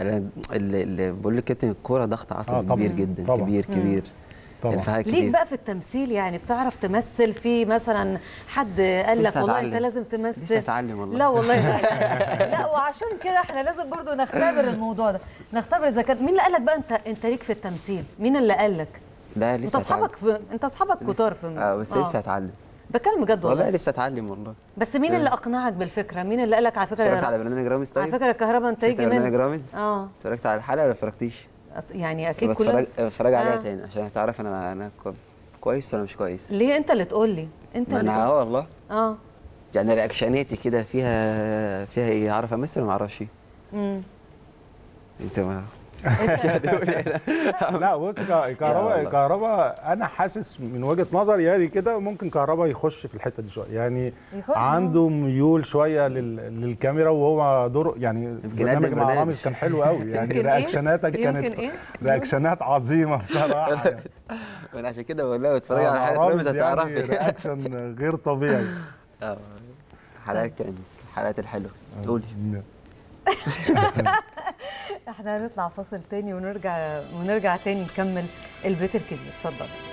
انا اللي, اللي بقول لك كابتن الكوره ضغط عصبي آه، طبعاً. كبير جدا طبعاً. كبير كبير طبعا يعني في حاجات ليك كتير بقى في التمثيل يعني بتعرف تمثل في مثلا حد قال لك لسه والله انت هتعلم. لازم تمثل لسه هتعلم والله لا والله لا, لا وعشان كده احنا لازم برضو نختبر الموضوع ده نختبر اذا كان مين اللي قال لك بقى انت انت ليك في التمثيل مين اللي قال لك لا انت لسه اصحابك في... انت اصحابك كتار في اه بس لسه هتعلم بتكلم بجد والله والله لسه هتعلم والله بس مين اللي اقنعك بالفكره مين اللي قال لك على اتفرجت فكره على برنامج رامز على طيب فكره الكهرباء انت شفت يجي برنامج من رامز اه اتفرجت على الحلقه ولا ما اتفرجتيش يعني اكيد بتفرج كلنا اتفرج عليها آه. تاني عشان تعرف انا انا كو- كويس ولا مش كويس ليه انت اللي تقول لي انت ما اللي انا اه والله تقول- اه يعني رياكشناتي كده فيها فيها ايه اعرف امثل ولا ما اعرفش امم انت ما لا بص كا- كهرباء والله. كهرباء انا حاسس من وجهه نظري يعني كده ممكن كهرباء يخش في الحته دي شويه يعني يخش. عنده ميول شويه لل... للكاميرا وهو دور يعني برنامج قدم مع برنامج. رامز كان حلو قوي يعني يمكن إيه؟ رياكشناتك كانت يمكن إيه؟ رياكشنات عظيمه بصراحه يعني. انا عشان كده بقول لها اتفرجي آه، على مع حلقه رامز رامز يعني هتعرفي رياكشن غير طبيعي اه حلقات كان حلقات الحلوه قولي احنا هنطلع فاصل تاني ونرجع ونرجع تاني نكمل البيت الكبير اتفضل